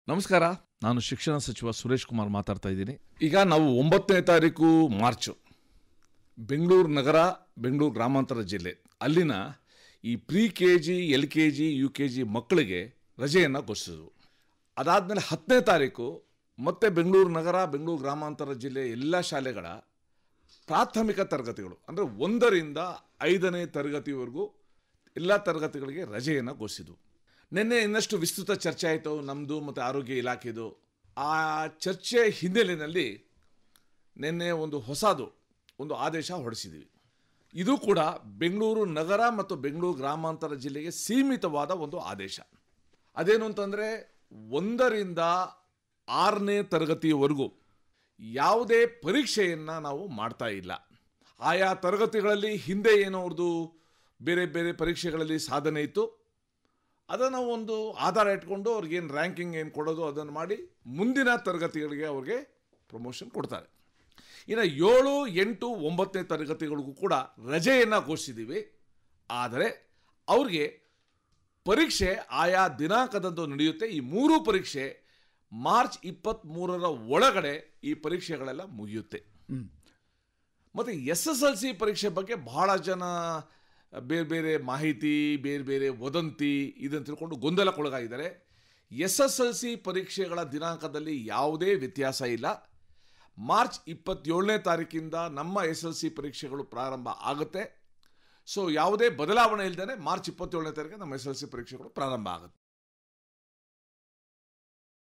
ನಮಸ್ಕಾರ ನಾನು ಶಿಕ್ಷಣ ಸಚಿವ ಸುರೇಶ್ ಕುಮಾರ್ ಮಾತಾಡ್ತಾ ಇದ್ದೀನಿ ಈಗ ನಾವು ಒಂಬತ್ತನೇ ತಾರೀಕು ಮಾರ್ಚು ಬೆಂಗಳೂರು ನಗರ ಬೆಂಗಳೂರು ಗ್ರಾಮಾಂತರ ಜಿಲ್ಲೆ ಅಲ್ಲಿನ ಈ pre K G L K G U K G ಮಕ್ಕಳಿಗೆ ರಜೆಯನ್ನು ಘೋಷಿಸಿದ್ವು ಅದಾದಮೇಲೆ ಹತ್ತನೇ ತಾರೀಕು ಮತ್ತೆ ಬೆಂಗಳೂರು ನಗರ ಬೆಂಗಳೂರು ಗ್ರಾಮಾಂತರ ಜಿಲ್ಲೆ ಎಲ್ಲ ಶಾಲೆಗಳ ಪ್ರಾಥಮಿಕ ತರಗತಿಗಳು ಅಂದರೆ ಒಂದರಿಂದ ಐದನೇ ತರಗತಿವರೆಗೂ ಎಲ್ಲ ತರಗತಿಗಳಿಗೆ ರಜೆಯನ್ನು ಘೋಷಿಸಿದ್ವು ನಿನ್ನೆ ಇನ್ನಷ್ಟು ವಿಸ್ತೃತ ಚರ್ಚೆ ಆಯಿತು ನಮ್ಮದು ಮತ್ತು ಆರೋಗ್ಯ ಇಲಾಖೆದು ಆ ಚರ್ಚೆ ಹಿನ್ನೆಲೆಯಲ್ಲಿ ನಿನ್ನೆ ಒಂದು ಹೊಸದು ಒಂದು ಆದೇಶ ಹೊರಡಿಸಿದ್ದೀವಿ ಇದು ಕೂಡ ಬೆಂಗಳೂರು ನಗರ ಮತ್ತು ಬೆಂಗಳೂರು ಗ್ರಾಮಾಂತರ ಜಿಲ್ಲೆಗೆ ಸೀಮಿತವಾದ ಒಂದು ಆದೇಶ ಅದೇನು ಅಂತಂದರೆ ಒಂದರಿಂದ ಆರನೇ ತರಗತಿಯವರೆಗೂ ಯಾವುದೇ ಪರೀಕ್ಷೆಯನ್ನು ನಾವು ಮಾಡ್ತಾ ಇಲ್ಲ ಆಯಾ ತರಗತಿಗಳಲ್ಲಿ ಹಿಂದೆ ಏನೋ ಅವ್ರದ್ದು ಬೇರೆ ಬೇರೆ ಪರೀಕ್ಷೆಗಳಲ್ಲಿ ಸಾಧನೆ ಇತ್ತು ಅದನ್ನು ಒಂದು ಆಧಾರ ಇಟ್ಕೊಂಡು ಅವ್ರಿಗೇನು ರ್ಯಾಂಕಿಂಗ್ ಏನು ಕೊಡೋದು ಅದನ್ನು ಮಾಡಿ ಮುಂದಿನ ತರಗತಿಗಳಿಗೆ ಅವ್ರಿಗೆ ಪ್ರಮೋಷನ್ ಕೊಡ್ತಾರೆ ಇನ್ನು ಏಳು ಎಂಟು ಒಂಬತ್ತನೇ ತರಗತಿಗಳಿಗೂ ಕೂಡ ರಜೆಯನ್ನು ಘೋಷಿಸಿದ್ದೀವಿ ಆದರೆ ಅವ್ರಿಗೆ ಪರೀಕ್ಷೆ ಆಯಾ ದಿನಾಂಕದಂದು ನಡೆಯುತ್ತೆ ಈ ಮೂರು ಪರೀಕ್ಷೆ ಮಾರ್ಚ್ ಇಪ್ಪತ್ತ್ಮೂರರ ಒಳಗಡೆ ಈ ಪರೀಕ್ಷೆಗಳೆಲ್ಲ ಮುಗಿಯುತ್ತೆ ಮತ್ತು ಎಸ್ ಎಸ್ ಎಲ್ ಸಿ ಪರೀಕ್ಷೆ ಬಗ್ಗೆ ಬಹಳ ಜನ ಬೇರೆ ಬೇರೆ ಮಾಹಿತಿ ಬೇರೆ ಬೇರೆ ವದಂತಿ ಇದನ್ನು ತಿಳ್ಕೊಂಡು ಗೊಂದಲಕ್ಕೊಳಗಾಗಿದ್ದಾರೆ ಎಸ್ ಎಸ್ ಎಲ್ ಸಿ ಪರೀಕ್ಷೆಗಳ ದಿನಾಂಕದಲ್ಲಿ ಯಾವುದೇ ವ್ಯತ್ಯಾಸ ಇಲ್ಲ ಮಾರ್ಚ್ ಇಪ್ಪತ್ತೇಳನೇ ತಾರೀಕಿಂದ ನಮ್ಮ ಎಸ್ ಎಲ್ ಸಿ ಪರೀಕ್ಷೆಗಳು ಪ್ರಾರಂಭ ಆಗುತ್ತೆ ಸೊ ಯಾವುದೇ ಬದಲಾವಣೆ ಇಲ್ಲದೇ ಮಾರ್ಚ್ ಇಪ್ಪತ್ತೇಳನೇ ತಾರೀಕು ನಮ್ಮ ಎಸ್ ಎಲ್ ಸಿ ಪರೀಕ್ಷೆಗಳು ಪ್ರಾರಂಭ ಆಗುತ್ತೆ